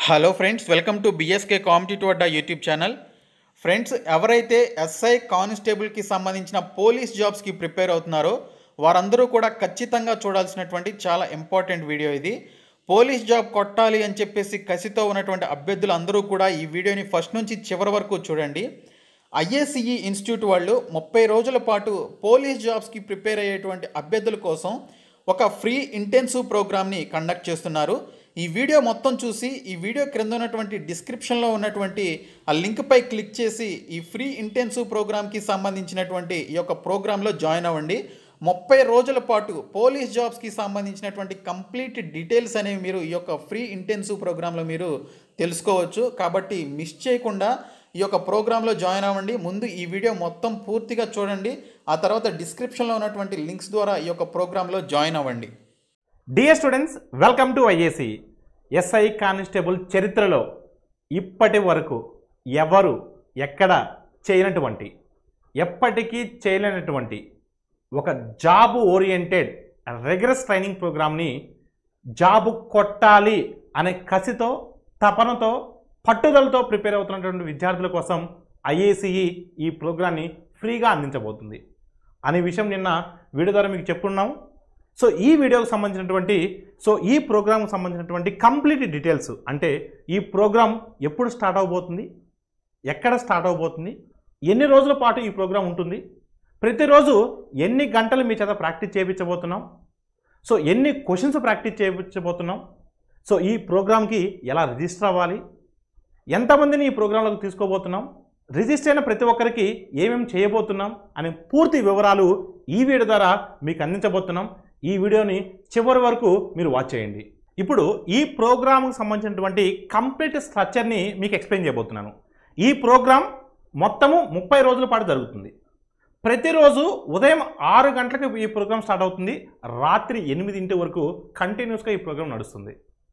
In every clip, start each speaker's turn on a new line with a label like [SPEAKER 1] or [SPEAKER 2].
[SPEAKER 1] hello friends welcome to BSK competitive అడ్డా YouTube channel friends ఎవరైతే SI కానిస్టేబుల్కి సంబంధించిన పోలీస్ జాబ్స్కి ప్రిపేర్ అవుతున్నారో వారందరూ కూడా ఖచ్చితంగా చూడాల్సినటువంటి చాలా ఇంపార్టెంట్ వీడియో ఇది పోలీస్ జాబ్ కొట్టాలి అని చెప్పేసి కసితో ఉన్నటువంటి అభ్యర్థులు అందరూ కూడా ఈ వీడియోని ఫస్ట్ నుంచి చివరి వరకు చూడండి ఐఏసిఈ ఇన్స్టిట్యూట్ వాళ్ళు ముప్పై రోజుల పాటు పోలీస్ జాబ్స్కి ప్రిపేర్ అయ్యేటువంటి అభ్యర్థుల కోసం ఒక ఫ్రీ ఇంటెన్సివ్ ప్రోగ్రామ్ని కండక్ట్ చేస్తున్నారు ఈ వీడియో మొత్తం చూసి ఈ వీడియో క్రింద ఉన్నటువంటి డిస్క్రిప్షన్లో ఉన్నటువంటి ఆ లింక్పై క్లిక్ చేసి ఈ ఫ్రీ ఇంటెన్సివ్ ప్రోగ్రామ్కి సంబంధించినటువంటి ఈ యొక్క ప్రోగ్రాంలో జాయిన్ అవ్వండి ముప్పై రోజుల పాటు పోలీస్ జాబ్స్కి సంబంధించినటువంటి కంప్లీట్ డీటెయిల్స్ అనేవి మీరు ఈ యొక్క ఫ్రీ ఇంటెన్సివ్ ప్రోగ్రాంలో మీరు తెలుసుకోవచ్చు కాబట్టి మిస్ చేయకుండా ఈ యొక్క ప్రోగ్రాంలో జాయిన్ అవ్వండి ముందు ఈ వీడియో మొత్తం పూర్తిగా చూడండి ఆ తర్వాత డిస్క్రిప్షన్లో ఉన్నటువంటి లింక్స్ ద్వారా ఈ యొక్క ప్రోగ్రాంలో జాయిన్ అవ్వండి
[SPEAKER 2] dear students welcome to IAC SI constable చరిత్రలో ఇప్పటి వరకు ఎవరు ఎక్కడ చేయనటువంటి ఎప్పటికీ చేయలేనటువంటి ఒక జాబ్ ఓరియంటెడ్ రెగ్యులస్ ట్రైనింగ్ ప్రోగ్రామ్ని జాబు కొట్టాలి అనే కసితో తపనతో పట్టుదలతో ప్రిపేర్ అవుతున్నటువంటి విద్యార్థుల కోసం ఐఏసిఈ ఈ ప్రోగ్రాన్ని ఫ్రీగా అందించబోతుంది అనే విషయం నిన్న వీడియో ద్వారా మీకు చెప్పుకున్నాం సో ఈ వీడియోకి సంబంధించినటువంటి సో ఈ ప్రోగ్రామ్కి సంబంధించినటువంటి కంప్లీట్ డీటెయిల్స్ అంటే ఈ ప్రోగ్రామ్ ఎప్పుడు స్టార్ట్ అవబోతుంది ఎక్కడ స్టార్ట్ అవబోతుంది ఎన్ని రోజుల పాటు ఈ ప్రోగ్రామ్ ఉంటుంది ప్రతిరోజు ఎన్ని గంటలు మీ చేత ప్రాక్టీస్ చేయించబోతున్నాం సో ఎన్ని క్వశ్చన్స్ ప్రాక్టీస్ చేయించబోతున్నాం సో ఈ ప్రోగ్రామ్కి ఎలా రిజిస్టర్ అవ్వాలి ఎంతమందిని ఈ ప్రోగ్రాంలోకి తీసుకోబోతున్నాం రిజిస్టర్ అయిన ప్రతి ఒక్కరికి ఏమేమి చేయబోతున్నాం అనే పూర్తి వివరాలు ఈ వీడియో ద్వారా మీకు అందించబోతున్నాం ఈ వీడియోని చివరి వరకు మీరు వాచ్ చేయండి ఇప్పుడు ఈ ప్రోగ్రామ్కి సంబంధించినటువంటి కంప్లీట్ స్ట్రక్చర్ని మీకు ఎక్స్ప్లెయిన్ చేయబోతున్నాను ఈ ప్రోగ్రామ్ మొత్తము ముప్పై రోజుల పాటు జరుగుతుంది ప్రతిరోజు ఉదయం ఆరు గంటలకు ఈ ప్రోగ్రామ్ స్టార్ట్ అవుతుంది రాత్రి ఎనిమిదింటి వరకు కంటిన్యూస్గా ఈ ప్రోగ్రామ్ నడుస్తుంది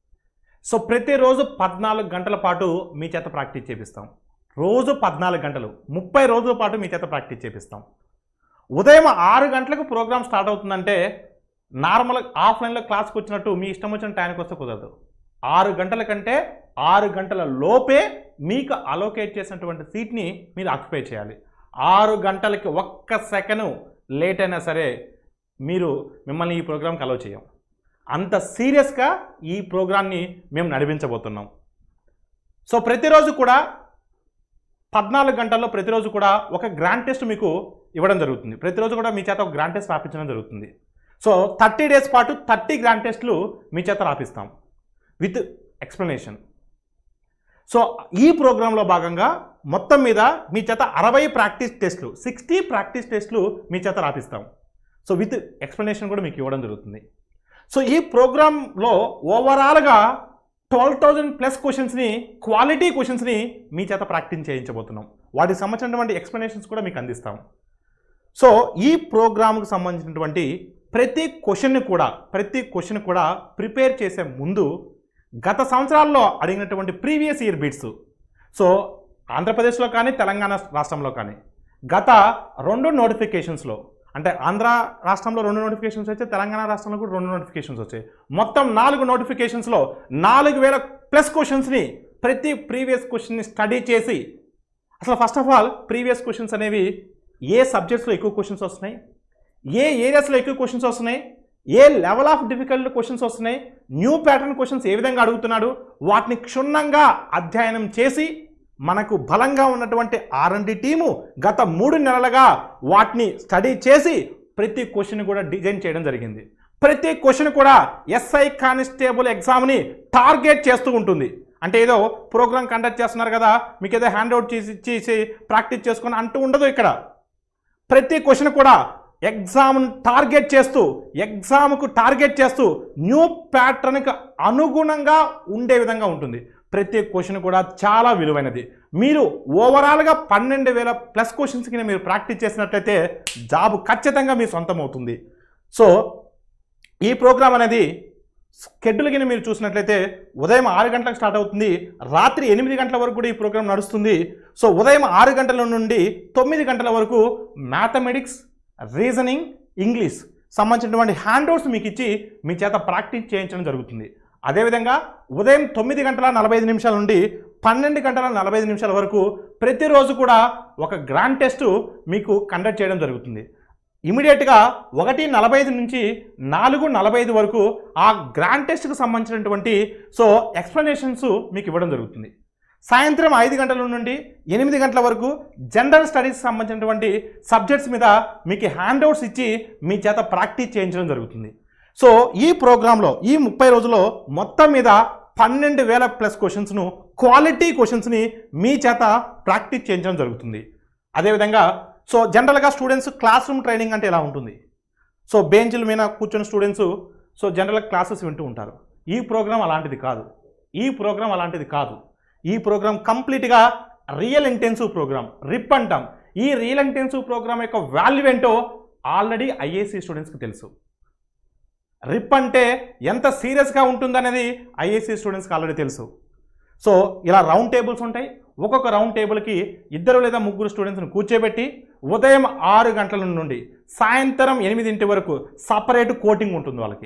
[SPEAKER 2] సో ప్రతిరోజు పద్నాలుగు గంటల పాటు మీ చేత ప్రాక్టీస్ చేపిస్తాం రోజు పద్నాలుగు గంటలు ముప్పై రోజుల పాటు మీ చేత ప్రాక్టీస్ చేపిస్తాం ఉదయం ఆరు గంటలకు ప్రోగ్రామ్ స్టార్ట్ అవుతుందంటే నార్మల్ ఆఫ్లైన్లో క్లాస్కి వచ్చినట్టు మీ ఇష్టం వచ్చిన టైంకి వస్తే కుదరదు ఆరు గంటల కంటే ఆరు గంటల లోపే మీకు అలోకేట్ చేసినటువంటి సీట్ని మీరు ఆక్యుపై చేయాలి ఆరు గంటలకి ఒక్క సెకండ్ లేట్ అయినా సరే మీరు మిమ్మల్ని ఈ ప్రోగ్రామ్కి అలో చేయం అంత సీరియస్గా ఈ ప్రోగ్రామ్ని మేము నడిపించబోతున్నాం సో ప్రతిరోజు కూడా పద్నాలుగు గంటల్లో ప్రతిరోజు కూడా ఒక గ్రాండ్ టెస్ట్ మీకు ఇవ్వడం జరుగుతుంది ప్రతిరోజు కూడా మీ చేత ఒక గ్రాండ్ టెస్ట్ రాపించడం జరుగుతుంది సో థర్టీ డేస్ పాటు థర్టీ గ్రాండ్ టెస్ట్లు మీ చేత రాపిస్తాం విత్ ఎక్స్ప్లెనేషన్ సో ఈ ప్రోగ్రాంలో భాగంగా మొత్తం మీద మీ చేత అరవై ప్రాక్టీస్ టెస్ట్లు సిక్స్టీ ప్రాక్టీస్ టెస్ట్లు మీ చేత రాపిస్తాం సో విత్ ఎక్స్ప్లెనేషన్ కూడా మీకు ఇవ్వడం జరుగుతుంది సో ఈ ప్రోగ్రాంలో ఓవరాల్గా ట్వెల్వ్ థౌజండ్ ప్లస్ క్వశ్చన్స్ని క్వాలిటీ క్వశ్చన్స్ని మీ చేత ప్రాక్టీస్ చేయించబోతున్నాం వాటికి సంబంధించినటువంటి ఎక్స్ప్లెనేషన్స్ కూడా మీకు అందిస్తాం సో ఈ ప్రోగ్రామ్కి సంబంధించినటువంటి ప్రతి క్వశ్చన్ని కూడా ప్రతి క్వశ్చన్ కూడా ప్రిపేర్ చేసే ముందు గత సంవత్సరాల్లో అడిగినటువంటి ప్రీవియస్ ఇయర్ బిట్స్ సో ఆంధ్రప్రదేశ్లో కానీ తెలంగాణ రాష్ట్రంలో కానీ గత రెండు నోటిఫికేషన్స్లో అంటే ఆంధ్ర రాష్ట్రంలో రెండు నోటిఫికేషన్స్ వచ్చాయి తెలంగాణ రాష్ట్రంలో కూడా రెండు నోటిఫికేషన్స్ వచ్చాయి మొత్తం నాలుగు నోటిఫికేషన్స్లో నాలుగు వేల ప్లస్ క్వశ్చన్స్ని ప్రతి ప్రీవియస్ క్వశ్చన్ని స్టడీ చేసి అసలు first of all previous questions అనేవి ఏ సబ్జెక్ట్స్లో ఎక్కువ క్వశ్చన్స్ వస్తున్నాయి ఏ ఏరియాస్లో ఎక్కువ క్వశ్చన్స్ వస్తున్నాయి ఏ లెవెల్ ఆఫ్ డిఫికల్ట్ క్వశ్చన్స్ వస్తున్నాయి న్యూ ప్యాటర్న్ క్వశ్చన్స్ ఏ విధంగా అడుగుతున్నాడు వాటిని క్షుణ్ణంగా అధ్యయనం చేసి మనకు బలంగా ఉన్నటువంటి ఆర్ఎండి టీము గత మూడు నెలలుగా వాటిని స్టడీ చేసి ప్రతి క్వశ్చన్ కూడా డిజైన్ చేయడం జరిగింది ప్రతి క్వశ్చన్ కూడా ఎస్ఐ కానిస్టేబుల్ ఎగ్జామ్ని టార్గెట్ చేస్తూ ఉంటుంది అంటే ఏదో ప్రోగ్రామ్ కండక్ట్ చేస్తున్నారు కదా మీకు ఏదో హ్యాండ్ అవుట్ చేసి చేసి ప్రాక్టీస్ చేసుకొని అంటూ ఉండదు ఇక్కడ ప్రతి క్వశ్చన్ కూడా ఎగ్జామ్ టార్గెట్ చేస్తూ ఎగ్జామ్కు టార్గెట్ చేస్తూ న్యూ ప్యాటర్న్కి అనుగుణంగా ఉండే విధంగా ఉంటుంది ప్రతి క్వశ్చన్ కూడా చాలా విలువైనది మీరు ఓవరాల్గా పన్నెండు వేల ప్లస్ క్వశ్చన్స్కి మీరు ప్రాక్టీస్ చేసినట్లయితే జాబ్ ఖచ్చితంగా మీ సొంతం అవుతుంది సో ఈ ప్రోగ్రామ్ అనేది షెడ్యూల్ కింద మీరు చూసినట్లయితే ఉదయం ఆరు గంటలకు స్టార్ట్ అవుతుంది రాత్రి ఎనిమిది గంటల వరకు కూడా ఈ ప్రోగ్రామ్ నడుస్తుంది సో ఉదయం ఆరు గంటల నుండి తొమ్మిది గంటల వరకు మ్యాథమెటిక్స్ రీజనింగ్ ఇంగ్లీష్ సంబంధించినటువంటి హ్యాండ్అవుట్స్ మీకు ఇచ్చి మీ చేత ప్రాక్టీస్ చేయించడం జరుగుతుంది అదేవిధంగా ఉదయం తొమ్మిది గంటల నలభై ఐదు నిమిషాల నుండి పన్నెండు గంటల నలభై ఐదు నిమిషాల వరకు ప్రతిరోజు కూడా ఒక గ్రాండ్ టెస్ట్ మీకు కండక్ట్ చేయడం జరుగుతుంది ఇమీడియట్గా ఒకటి నలభై ఐదు నుంచి నాలుగు నలభై ఐదు వరకు ఆ గ్రాండ్ టెస్ట్కి సంబంధించినటువంటి సో ఎక్స్ప్లెనేషన్స్ మీకు ఇవ్వడం జరుగుతుంది సాయంత్రం ఐదు గంటల నుండి ఎనిమిది గంటల వరకు జనరల్ స్టడీస్ సంబంధించినటువంటి సబ్జెక్ట్స్ మీద మీకు హ్యాండ్ అవుట్స్ ఇచ్చి మీ చేత ప్రాక్టీస్ చేయించడం జరుగుతుంది సో ఈ ప్రోగ్రాంలో ఈ ముప్పై రోజుల్లో మొత్తం మీద పన్నెండు వేల ప్లస్ క్వశ్చన్స్ను క్వాలిటీ క్వశ్చన్స్ని మీ చేత ప్రాక్టీస్ చేయించడం జరుగుతుంది అదేవిధంగా సో జనరల్గా స్టూడెంట్స్ క్లాస్ రూమ్ ట్రైనింగ్ అంటే ఎలా ఉంటుంది సో బెంచ్ల మీద కూర్చున్న స్టూడెంట్స్ సో జనరల్గా క్లాసెస్ వింటూ ఉంటారు ఈ ప్రోగ్రామ్ అలాంటిది కాదు ఈ ప్రోగ్రామ్ అలాంటిది కాదు ఈ ప్రోగ్రామ్ కంప్లీట్గా రియల్ ఇంటెన్సివ్ ప్రోగ్రామ్ రిప్ అంటాం ఈ రియల్ ఇంటెన్సివ్ ప్రోగ్రామ్ యొక్క వాల్యూ ఏంటో ఆల్రెడీ ఐఏసీ స్టూడెంట్స్కి తెలుసు రిప్ అంటే ఎంత సీరియస్గా ఉంటుందనేది ఐఏసీ స్టూడెంట్స్కి ఆల్రెడీ తెలుసు సో ఇలా రౌండ్ టేబుల్స్ ఉంటాయి ఒక్కొక్క రౌండ్ టేబుల్కి ఇద్దరు లేదా ముగ్గురు స్టూడెంట్స్ని కూర్చోబెట్టి ఉదయం ఆరు గంటల నుండి సాయంత్రం ఎనిమిదింటి వరకు సపరేట్ కోటింగ్ ఉంటుంది వాళ్ళకి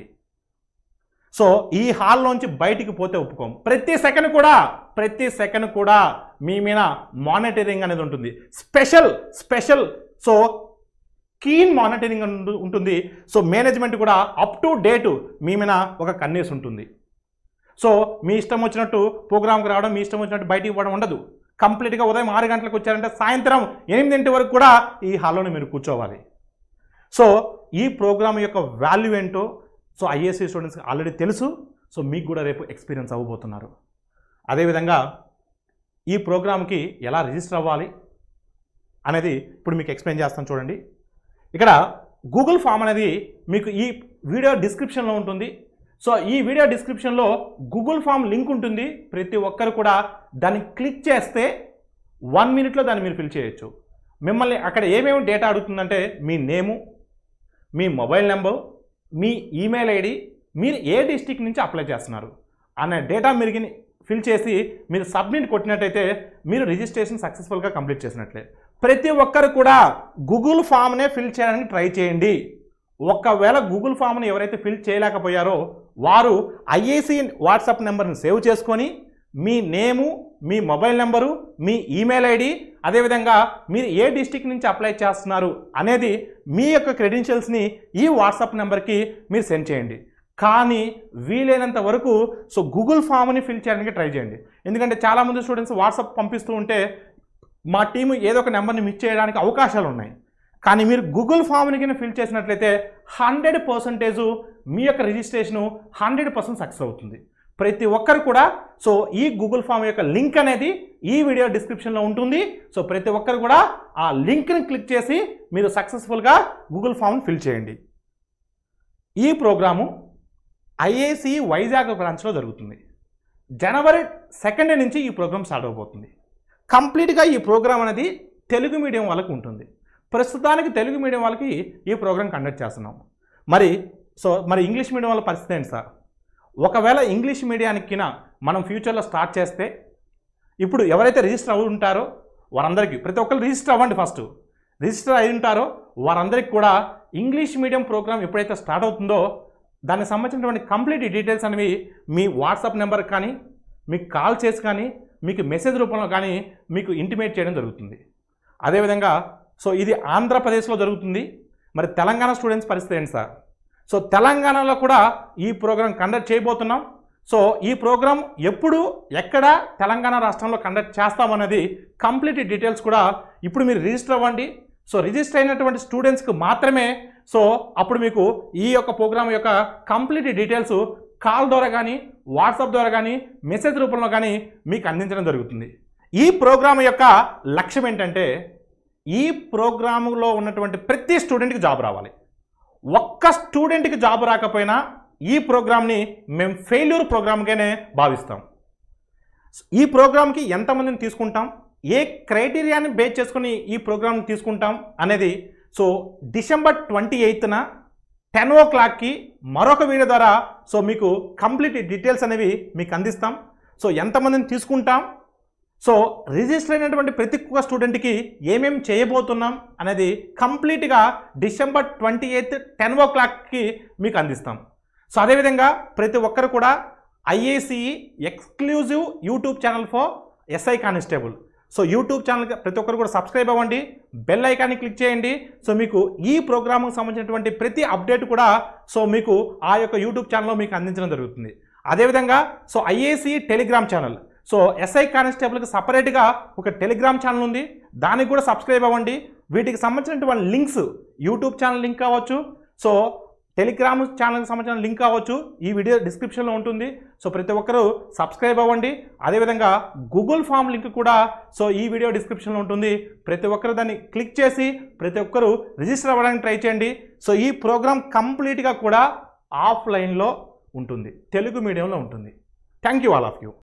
[SPEAKER 2] సో ఈ హాల్లోంచి బయటికి పోతే ఒప్పుకోం ప్రతి సెకండ్ కూడా ప్రతి సెకండ్ కూడా మీ మీద మానిటరింగ్ అనేది ఉంటుంది special special so keen monitoring ఉంటు- ఉంటుంది సో మేనేజ్మెంట్ కూడా అప్ టు డేట్ మీ మీద ఒక కన్నేసి ఉంటుంది సో మీ ఇష్టం వచ్చినట్టు ప్రోగ్రామ్కి రావడం మీ ఇష్టం వచ్చినట్టు బయటికి పోవడం ఉండదు కంప్లీట్గా ఉదయం ఆరు గంటలకు వచ్చారంటే సాయంత్రం ఎనిమిదింటి వరకు కూడా ఈ హాల్లోనే మీరు కూర్చోవాలి సో ఈ ప్రోగ్రామ్ యొక్క వాల్యూ ఏంటో సో ఐఏసీ స్టూడెంట్స్కి ఆల్రెడీ తెలుసు సో మీకు కూడా రేపు ఎక్స్పీరియన్స్ అవ్వబోతున్నారు అదేవిధంగా ఈ ప్రోగ్రామ్కి ఎలా రిజిస్టర్ అవ్వాలి అనేది ఇప్పుడు మీకు ఎక్స్ప్లెయిన్ చేస్తాను చూడండి ఇక్కడ గూగుల్ ఫామ్ అనేది మీకు ఈ వీడియో డిస్క్రిప్షన్లో ఉంటుంది సో ఈ వీడియో డిస్క్రిప్షన్లో గూగుల్ ఫామ్ లింక్ ఉంటుంది ప్రతి ఒక్కరు కూడా దాన్ని క్లిక్ చేస్తే వన్ మినిట్లో దాన్ని మీరు ఫిల్ చేయొచ్చు మిమ్మల్ని అక్కడ ఏమేమి డేటా అడుగుతుందంటే మీ నేము మీ మొబైల్ నెంబర్ మీ ఈమెయిల్ ఐడి మీరు ఏ డిస్టిక్ నుంచి అప్లై చేస్తున్నారు అనే డేటా మీరు ఫిల్ చేసి మీరు సబ్మిట్ కొట్టినట్టయితే మీరు రిజిస్ట్రేషన్ సక్సెస్ఫుల్గా కంప్లీట్ చేసినట్లే ప్రతి ఒక్కరు కూడా గూగుల్ ఫామ్నే ఫిల్ చేయడానికి ట్రై చేయండి ఒకవేళ గూగుల్ ఫామ్ని ఎవరైతే ఫిల్ చేయలేకపోయారో వారు ఐఏసీ వాట్సాప్ నెంబర్ని సేవ్ చేసుకొని మీ నేము మీ మొబైల్ నెంబరు మీ ఈమెయిల్ ఐడి అదేవిధంగా మీరు ఏ డిస్టిక్ నుంచి అప్లై చేస్తున్నారు అనేది మీ యొక్క క్రెడెన్షియల్స్ని ఈ వాట్సాప్ నెంబర్కి మీరు సెండ్ చేయండి కానీ వీలైనంత వరకు సో గూగుల్ ఫామ్ని ఫిల్ చేయడానికి ట్రై చేయండి ఎందుకంటే చాలామంది స్టూడెంట్స్ వాట్సాప్ పంపిస్తూ ఉంటే మా టీము ఏదో ఒక నెంబర్ని మిస్ చేయడానికి అవకాశాలు ఉన్నాయి కానీ మీరు గూగుల్ ఫామ్ని కింద ఫిల్ చేసినట్లయితే హండ్రెడ్ పర్సెంటేజ్ మీ యొక్క రిజిస్ట్రేషను హండ్రెడ్ పర్సెంట్ సక్సెస్ అవుతుంది ప్రతి ఒక్కరు కూడా సో ఈ గూగుల్ ఫామ్ యొక్క లింక్ అనేది ఈ వీడియో డిస్క్రిప్షన్లో ఉంటుంది సో ప్రతి ఒక్కరు కూడా ఆ లింక్ని క్లిక్ చేసి మీరు సక్సెస్ఫుల్గా గూగుల్ ఫామ్ని ఫిల్ చేయండి ఈ ప్రోగ్రాము ఐఏసి వైజాగ్ బ్రాంచ్లో జరుగుతుంది జనవరి సెకండ్ నుంచి ఈ ప్రోగ్రామ్ స్టార్ట్ అవబోతుంది కంప్లీట్గా ఈ ప్రోగ్రామ్ అనేది తెలుగు మీడియం వాళ్ళకి ఉంటుంది ప్రస్తుతానికి తెలుగు మీడియం వాళ్ళకి ఈ ప్రోగ్రామ్ కండక్ట్ చేస్తున్నాం మరి సో మరి ఇంగ్లీష్ మీడియం వాళ్ళ పరిస్థితి ఏంటి సార్ ఒకవేళ ఇంగ్లీష్ మీడియానికి మనం ఫ్యూచర్లో స్టార్ట్ చేస్తే ఇప్పుడు ఎవరైతే రిజిస్టర్ అయి ఉంటారో వారందరికీ ప్రతి ఒక్కరు రిజిస్టర్ అవ్వండి ఫస్ట్ రిజిస్టర్ అయి ఉంటారో వారందరికీ కూడా ఇంగ్లీష్ మీడియం ప్రోగ్రామ్ ఎప్పుడైతే స్టార్ట్ అవుతుందో దానికి సంబంధించినటువంటి కంప్లీట్ డీటెయిల్స్ అనేవి మీ వాట్సాప్ నెంబర్ కానీ మీకు కాల్ చేసి కానీ మీకు మెసేజ్ రూపంలో కానీ మీకు ఇంటిమేట్ చేయడం జరుగుతుంది అదేవిధంగా సో ఇది ఆంధ్రప్రదేశ్లో జరుగుతుంది మరి తెలంగాణ స్టూడెంట్స్ పరిస్థితి ఏంటి సార్ సో తెలంగాణలో కూడా ఈ ప్రోగ్రాం కండక్ట్ చేయబోతున్నాం సో ఈ ప్రోగ్రాం ఎప్పుడు ఎక్కడ తెలంగాణ రాష్ట్రంలో కండక్ట్ చేస్తామన్నది కంప్లీట్ డీటెయిల్స్ కూడా ఇప్పుడు మీరు రిజిస్టర్ అవ్వండి సో రిజిస్టర్ అయినటువంటి స్టూడెంట్స్కి మాత్రమే సో అప్పుడు మీకు ఈ యొక్క ప్రోగ్రామ్ యొక్క కంప్లీట్ డీటెయిల్స్ కాల్ ద్వారా కానీ వాట్సాప్ ద్వారా కానీ మెసేజ్ రూపంలో కానీ మీకు అందించడం జరుగుతుంది ఈ ప్రోగ్రామ్ యొక్క లక్ష్యం ఏంటంటే ఈ ప్రోగ్రాములో ఉన్నటువంటి ప్రతి స్టూడెంట్కి జాబ్ రావాలి ఒక్క స్టూడెంట్కి జాబ్ రాకపోయినా ఈ ప్రోగ్రామ్ని మేము ఫెయిల్యూర్ ప్రోగ్రామ్గానే భావిస్తాం ఈ ప్రోగ్రామ్కి ఎంతమందిని తీసుకుంటాం ఏ క్రైటీరియాని బేస్ చేసుకుని ఈ ప్రోగ్రామ్ని తీసుకుంటాం అనేది సో డిసెంబర్ ట్వంటీ ఎయిత్న టెన్ ఓ క్లాక్కి మరొక వీడియో ద్వారా సో మీకు కంప్లీట్ డీటెయిల్స్ అనేవి మీకు అందిస్తాం సో ఎంతమందిని తీసుకుంటాం సో రిజిస్టర్ అయినటువంటి ప్రతి ఒక్క స్టూడెంట్కి ఏమేమి చేయబోతున్నాం అనేది కంప్లీట్గా డిసెంబర్ ట్వంటీ ఎయిత్ టెన్ ఓ క్లాక్కి మీకు అందిస్తాం సో అదేవిధంగా ప్రతి ఒక్కరు కూడా IACE exclusive YouTube channel for SI constable so YouTube channel ప్రతి ఒక్కరు కూడా సబ్స్క్రైబ్ అవ్వండి బెల్ ఐకాన్ని క్లిక్ చేయండి సో మీకు ఈ ప్రోగ్రామ్కి సంబంధించినటువంటి ప్రతి అప్డేట్ కూడా సో మీకు ఆ యొక్క యూట్యూబ్ ఛానల్లో మీకు అందించడం జరుగుతుంది అదేవిధంగా so IAC Telegram channel so SI కానిస్టేబుల్కి సపరేట్గా ఒక టెలిగ్రామ్ ఛానల్ ఉంది దానికి కూడా సబ్స్క్రైబ్ అవ్వండి వీటికి సంబంధించినటువంటి లింక్స్ యూట్యూబ్ ఛానల్ లింక్ కావచ్చు సో టెలిగ్రామ్ ఛానల్కి సంబంధించిన లింక్ కావచ్చు ఈ వీడియో డిస్క్రిప్షన్లో ఉంటుంది సో ప్రతి ఒక్కరూ సబ్స్క్రైబ్ అవ్వండి అదేవిధంగా గూగుల్ ఫామ్ లింక్ కూడా సో ఈ వీడియో డిస్క్రిప్షన్లో ఉంటుంది ప్రతి ఒక్కరు దాన్ని క్లిక్ చేసి ప్రతి ఒక్కరూ రిజిస్టర్ అవ్వడానికి ట్రై చేయండి సో ఈ ప్రోగ్రామ్ కంప్లీట్గా కూడా ఆఫ్లైన్లో ఉంటుంది తెలుగు మీడియంలో ఉంటుంది thank you all of you